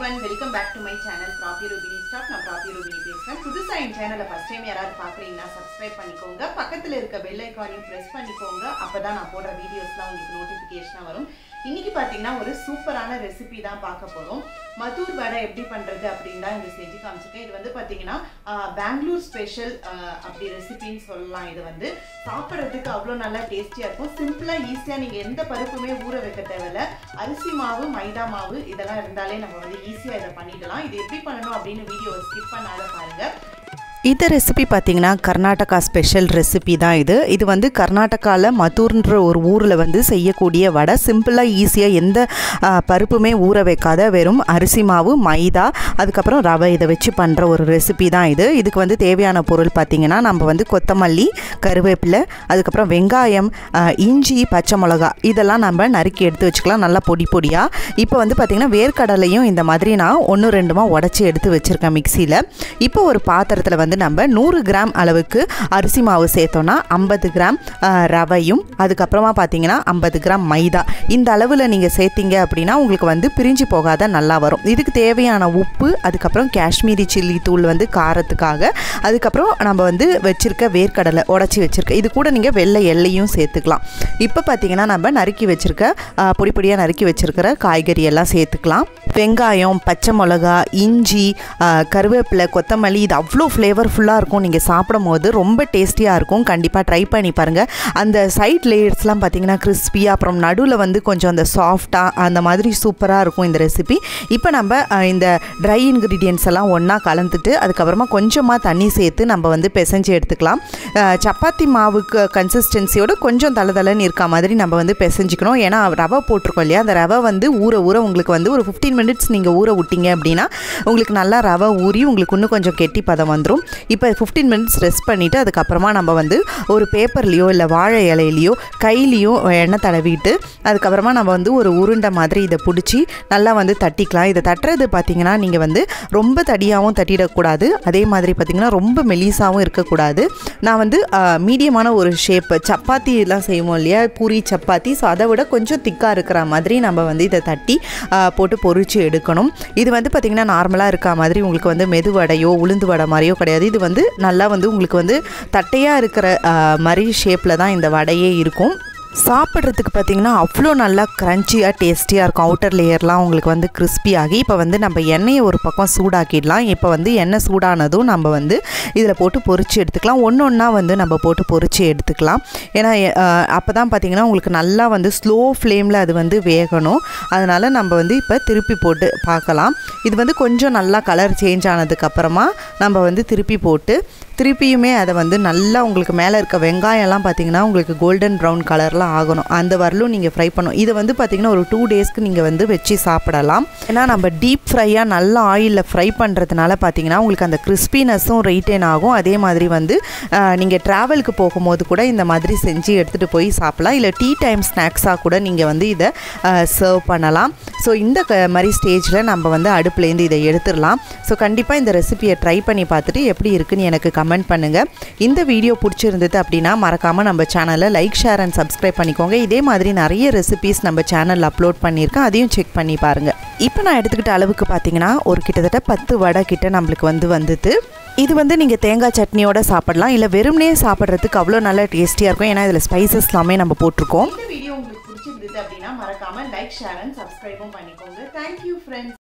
one welcome back to my channel Proppy Rubini stop நான் Proppy Rubini பேசுகிறேன் புதுசாக என் சேனலை ஃபஸ்ட் டைம் யாராவது பார்க்குறீங்கன்னா சப்ஸ்கிரைப் பண்ணிக்கோங்க பக்கத்தில் இருக்க பெல் ஐக்கானையும் ப்ரெஸ் பண்ணிக்கோங்க அப்போ தான் நான் போடுற வீடியோஸ்லாம் உங்களுக்கு நோட்டிஃபிகேஷனாக வரும் இன்னைக்கு பார்த்தீங்கன்னா ஒரு சூப்பரான ரெசிபி தான் பார்க்க போகிறோம் மதூர் வடை எப்படி பண்ணுறது அப்படின்னு தான் இங்கே செஞ்சு காமிச்சிருக்கேன் இது வந்து பார்த்தீங்கன்னா ஆஹ், பெங்களூர் ஸ்பெஷல் அப்படி ரெசிபின்னு சொல்லலாம் இது வந்து சாப்பிட்றதுக்கு அவ்வளோ நல்லா டேஸ்டியாக இருக்கும் சிம்பிளாக ஈஸியாக நீங்கள் எந்த பருப்புமே ஊற வைக்க தேவையில்ல அரிசி மாவு மைதா மாவு இதெல்லாம் இருந்தாலே நம்ம வந்து ஈஸியாக இதை பண்ணிடலாம் இது எப்படி பண்ணணும் அப்படின்னு வீடியோவை ஸ்கிப் பண்ணாத பாருங்கள் இந்த ரெசிபி பார்த்தீங்கன்னா கர்நாடகா ஸ்பெஷல் ரெசிபி தான் இது இது வந்து கர்நாடகாவில் மத்தூர்ன்ற ஒரு ஊரில் வந்து செய்யக்கூடிய வடை சிம்பிளாக ஈஸியாக எந்த ஆ, பருப்புமே ஊற வைக்காத வெறும் அரிசி மாவு மைதா அதுக்கப்புறம் ரவை இதை வச்சு பண்ணுற ஒரு ரெசிபி தான் இது இதுக்கு வந்து தேவையான பொருள் பார்த்தீங்கன்னா நம்ம வந்து கொத்தமல்லி கருவேப்பிலை அதுக்கப்புறம் வெங்காயம் ஆ, இஞ்சி பச்சை மிளகா இதெல்லாம் நம்ம நறுக்கி எடுத்து வச்சுக்கலாம் நல்லா பொடி பொடியாக இப்போ வந்து பார்த்திங்கன்னா வேர்க்கடலையும் இந்த மாதிரி நான் ஒன்று ரெண்டுமா உடச்சி எடுத்து வச்சுருக்கேன் மிக்சியில் இப்போ ஒரு பாத்திரத்தில் வந்து நம்ம நூறு கிராம் அளவுக்கு அரிசி மாவு சேர்த்தோன்னா ஐம்பது கிராம் ஆ, ரவையும் அதுக்கப்புறமா பார்த்தீங்கன்னா ஐம்பது கிராம் மைதா இந்த அளவில் நீங்கள் சேர்த்தீங்க அப்படின்னா உங்களுக்கு வந்து பிரிஞ்சு போகாத நல்லா வரும் இதுக்கு தேவையான உப்பு அதுக்கப்புறம் காஷ்மீரி சில்லி தூள் வந்து காரத்துக்காக அதுக்கப்புறம் நம்ம வந்து வச்சுருக்க வேர்க்கடலை உடச்சி வச்சுருக்க இது கூட நீங்கள் வெள்ளை எல்லையும் சேர்த்துக்கலாம் இப்போ பார்த்தீங்கன்னா நம்ம நறுக்கி வச்சுருக்க ஆ, பொடி பொடியாக நறுக்கி வச்சுருக்கிற காய்கறி எல்லாம் சேர்த்துக்கலாம் வெங்காயம் பச்சை மிளகா இஞ்சி ஆ, கருவேப்பிலை கொத்தமல்லி இது அவ்வளோ ஃப்ளேவர்ஃபுல்லாக இருக்கும் நீங்கள் சாப்பிடும் போது ரொம்ப டேஸ்டியாக இருக்கும் கண்டிப்பாக ட்ரை பண்ணி பாருங்கள் அந்த சைட் லேயர்ஸ்லாம் பார்த்தீங்கன்னா கிறிஸ்பியாக அப்புறம் நடுவில் வந்து கொஞ்சம் அந்த சாஃப்டாக அந்த மாதிரி சூப்பராக இருக்கும் இந்த ரெசிபி இப்போ நம்ம ஆ, இந்த ட்ரை இன்க்ரீடியன்ஸ் எல்லாம் ஒன்றா கலந்துட்டு அதுக்கப்புறமா கொஞ்சமாக தண்ணி சேர்த்து நம்ம வந்து பிசைஞ்சு எடுத்துக்கலாம் ஆ, சப்பாத்தி மாவுக்கு கன்சிஸ்டன்சியோட கொஞ்சம் தளதளன்னு இருக்க மாதிரி நம்ம வந்து பிசைஞ்சிக்கணும் ஏன்னா ரவை போட்டிருக்கோம் இல்லையா அந்த ரவை வந்து ஊற ஊற உங்களுக்கு வந்து ஒரு ஃபிஃப்டீன் மினிட்ஸ் நீங்கள் ஊற விட்டீங்க அப்படின்னா உங்களுக்கு நல்லா ரவை ஊறி உங்களுக்கு இன்னும் கொஞ்சம் கெட்டி பதம் வந்துடும் இப்போ ஃபிஃப்டீன் மினிட்ஸ் ரெஸ்ட் பண்ணிவிட்டு அதுக்கப்புறமா நம்ம வந்து ஒரு பேப்பர்லேயோ இல்லை வாழை இலையிலையோ கையிலையோ எண்ணெய் தடவிட்டு அதுக்கப்புறமா நம்ம வந்து ஒரு உருண்டை மாதிரி இதை பிடிச்சி நல்லா வந்து தட்டிக்கலாம் இதை தட்டுறது பார்த்தீங்கன்னா நீங்கள் வந்து ரொம்ப தடியாகவும் தட்டிடக்கூடாது அதே மாதிரி பார்த்தீங்கன்னா ரொம்ப மெலிசாவும் இருக்கக்கூடாது நான் வந்து மீடியமான ஒரு ஷேப்பு சப்பாத்தி எல்லாம் செய்வோம் இல்லையா பூரி சப்பாத்தி ஸோ அதை விட கொஞ்சம் திக்காக இருக்கிற மாதிரி நம்ம வந்து இதை தட்டி ஆ, போட்டு பொரிச்சு எடுக்கணும் இது வந்து பார்த்திங்கன்னா நார்மலாக இருக்க மாதிரி உங்களுக்கு வந்து மெது வடையோ உளுந்து வடை மாதிரியோ கிடையாது இது வந்து நல்லா வந்து உங்களுக்கு வந்து தட்டையாக இருக்கிற ஆ, மாதிரி ஷேப்பில் தான் இந்த வடையே இருக்கும் சாப்பிட்றதுக்கு பார்த்தீங்கன்னா அவ்வளோ நல்லா க்ரன்ச்சியாக டேஸ்டியாக இருக்கும் அவுட்டர் லேயர்லாம் உங்களுக்கு வந்து crispy ஆகி இப்போ வந்து நம்ம எண்ணெயை ஒரு பக்கம் சூடாக்கிடலாம் இப்போ வந்து எண்ணெய் சூடானதும் நம்ம வந்து இதில் போட்டு பொரிச்சு எடுத்துக்கலாம் ஒன்று ஒன்றா வந்து நம்ம போட்டு பொரிச்சு எடுத்துக்கலாம் ஏன்னா அப்போ தான் பார்த்தீங்கன்னா உங்களுக்கு நல்லா வந்து ஸ்லோ ஃப்ளேமில் அது வந்து வேகணும் அதனால் நம்ம வந்து இப்போ திருப்பி போட்டு பார்க்கலாம் இது வந்து கொஞ்சம் நல்லா கலர் சேஞ்ச் ஆனதுக்கப்புறமா நம்ம வந்து திருப்பி போட்டு திருப்பியுமே அதை வந்து நல்லா உங்களுக்கு மேலே இருக்க வெங்காயம்லாம் பார்த்தீங்கன்னா உங்களுக்கு கோல்டன் ப்ரௌன் கலர்லாம் ஆகணும் அந்த வரலும் நீங்கள் ஃப்ரை பண்ணணும் இதை வந்து பார்த்தீங்கன்னா ஒரு டூ டேஸ்க்கு நீங்கள் வந்து வச்சு சாப்பிடலாம் ஏன்னா நம்ம டீப் ஃப்ரையாக நல்ல ஆயிலில் ஃப்ரை பண்ணுறதுனால பார்த்தீங்கன்னா உங்களுக்கு அந்த கிறிஸ்பினஸும் ரெயிட்டேன் ஆகும் அதே மாதிரி வந்து நீங்கள் ட்ராவலுக்கு போகும்போது கூட இந்த மாதிரி செஞ்சு எடுத்துகிட்டு போய் சாப்பிடலாம் இல்லை டீ டைம் ஸ்நாக்ஸாக கூட நீங்கள் வந்து இதை சர்வ் பண்ணலாம் ஸோ இந்த க மாதிரி ஸ்டேஜில் நம்ம வந்து அடுப்புலேருந்து இதை எடுத்துடலாம் ஸோ கண்டிப்பாக இந்த ரெசிபியை ட்ரை பண்ணி பார்த்துட்டு எப்படி இருக்குன்னு எனக்கு கமெண்ட் பண்ணுங்கள் இந்த வீடியோ பிடிச்சிருந்தது அப்படின்னா மறக்காமல் நம்ம சேனலை லைக் ஷேர் அண்ட் சப்ஸ்கிரைப் பண்ணிக்கோங்க இதே மாதிரி நிறைய ரெசிபிஸ் நம்ம சேனலில் அப்லோட் பண்ணியிருக்கேன் அதையும் செக் பண்ணி பாருங்கள் இப்போ நான் எடுத்துக்கிட்ட அளவுக்கு பார்த்தீங்கன்னா ஒரு கிட்டத்தட்ட பத்து வடை கிட்ட நம்மளுக்கு வந்து வந்தது இது வந்து நீங்கள் தேங்காய் சட்னியோட சாப்பிடலாம் இல்லை வெறுமனே சாப்பிட்றதுக்கு அவ்வளோ நல்லா டேஸ்டியாக இருக்கும் ஏன்னா இதில் ஸ்பைசஸ் எல்லாமே நம்ம போட்டிருக்கோம் இந்த வீடியோ உங்களுக்கு பிடிச்சிருந்தது அப்படின்னா மறக்காம லைக் ஷேர் அண்ட் சப்ஸ்கிரைபும் பண்ணிக்கோங்க தேங்க்யூ ஃப்ரெண்ட்ஸ்